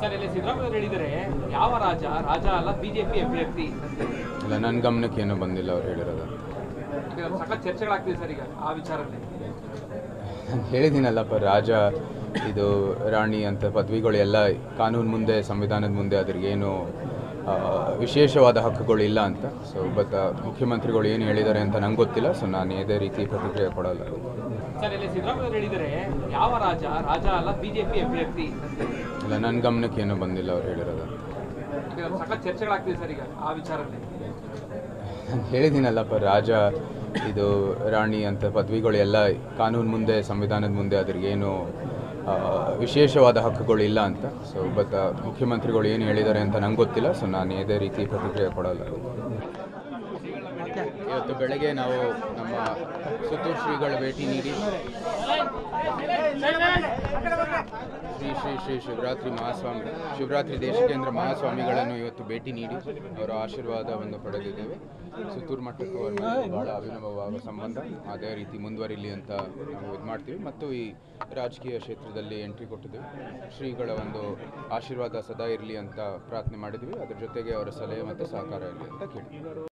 sir ಇಲ್ಲಿ ಸಿದ್ದರಾಮಯ್ಯ ಅವರು ಹೇಳಿದರೆ ಯಾವ ರಾಜ ರಾಜ ಅಲ್ಲ ಬಿಜೆಪಿ ಅಭ್ಯರ್ಥಿ ಅಂತ ಇಲ್ಲ ನನ್ನ ಗಮನಕ್ಕೆ ಏನೂ ಬಂದಿಲ್ಲ ಅವ್ರು ಹೇಳಿರೋದು ಈಗ ಸಖತ್ ಚರ್ಚೆಗಳಾಗ್ತಿದೆ ಸರ್ ಈಗ ಆ ವಿಚಾರದಲ್ಲಿ ನಾನು ಹೇಳಿದ್ದೀನಲ್ಲಪ್ಪ ರಾಜ ಇದು ರಾಣಿ ಅಂತ ಪದವಿಗಳು ಎಲ್ಲ ಕಾನೂನು ಮುಂದೆ ಸಂವಿಧಾನದ ಮುಂದೆ ಅದ್ರಿಗೇನು ಆ, ವಿಶೇಷವಾದ ಹಕ್ಕುಗಳು ಇಲ್ಲ ಅಂತ ಸೊ ಬಟ್ ಮುಖ್ಯಮಂತ್ರಿಗಳು ಏನು ಹೇಳಿದ್ದಾರೆ ಅಂತ ನಂಗೆ ಗೊತ್ತಿಲ್ಲ ಸೊ ನಾನು ಯಾವುದೇ ರೀತಿ ಪ್ರತಿಕ್ರಿಯೆ ಕೊಡಲ್ಲ ಸರ್ ಇಲ್ಲಿ ಸಿದ್ದರಾಮಯ್ಯ ಅವರು ಹೇಳಿದರೆ ಯಾವ ರಾಜ ರಾಜ ಅಲ್ಲ ಬಿಜೆಪಿ ಅಭ್ಯರ್ಥಿ ಅಂತ ಇಲ್ಲ ನನ್ನ ಗಮನಕ್ಕೆ ಏನೂ ಬಂದಿಲ್ಲ ಅವ್ರು ಹೇಳಿರೋದು ಈಗ ಸಖತ್ ಚರ್ಚೆಗಳಾಗ್ತಿದೆ ಸರ್ ಈಗ ಆ ವಿಚಾರದಲ್ಲಿ ನಾನು ಹೇಳಿದ್ದೀನಲ್ಲಪ್ಪ ರಾಜ ಇದು ರಾಣಿ ಅಂತ ಪದವಿಗಳು ಎಲ್ಲ ಕಾನೂನು ಮುಂದೆ ಸಂವಿಧಾನದ ಮುಂದೆ ಅದ್ರಿಗೇನು ಆ, ವಿಶೇಷವಾದ ಹಕ್ಕುಗಳು ಇಲ್ಲ ಅಂತ ಸೊ ಬಟ್ ಮುಖ್ಯಮಂತ್ರಿಗಳು ಏನು ಹೇಳಿದ್ದಾರೆ ಅಂತ ನಂಗೆ ಗೊತ್ತಿಲ್ಲ ಸೊ ನಾನು ಯಾವುದೇ ರೀತಿ ಪ್ರತಿಕ್ರಿಯೆ ಕೊಡಲ್ಲ ಇವತ್ತು ಬೆಳಗ್ಗೆ ನಾವು ನಮ್ಮ ಸುತ್ತೂರು ಶ್ರೀಗಳ ಭೇಟಿ ನೀಡಿ ಶ್ರೀ ಶ್ರೀ ಶ್ರೀ ಶಿವರಾತ್ರಿ ಮಹಾಸ್ವಾಮಿ ಶಿವರಾತ್ರಿ ದೇಶಿಕೇಂದ್ರ ಮಹಾಸ್ವಾಮಿಗಳನ್ನು ಇವತ್ತು ಭೇಟಿ ನೀಡಿ ಅವರ ಆಶೀರ್ವಾದವನ್ನು ಪಡೆದಿದ್ದೇವೆ ಸುತ್ತೂರು ಮಠಕ್ಕೂ ಅವ್ರ ಮನೆಗೂ ಬಹಳ ಅಭಿನವವಾದ ಸಂಬಂಧ ಅದೇ ರೀತಿ ಮುಂದುವರಿಲಿ ಅಂತ ನಾವು ಇದು ಮಾಡ್ತೀವಿ ಮತ್ತು ಈ ರಾಜಕೀಯ ಕ್ಷೇತ್ರದಲ್ಲಿ ಎಂಟ್ರಿ ಕೊಟ್ಟಿದ್ದೀವಿ ಶ್ರೀಗಳ ಒಂದು ಆಶೀರ್ವಾದ ಸದಾ ಇರಲಿ ಅಂತ ಪ್ರಾರ್ಥನೆ ಮಾಡಿದ್ವಿ ಅದ್ರ ಜೊತೆಗೆ ಅವರ ಸಲಹೆ ಮತ್ತು ಸಹಕಾರ ಇರಲಿ ಅಂತ ಕೇಳಿದ್ವಿ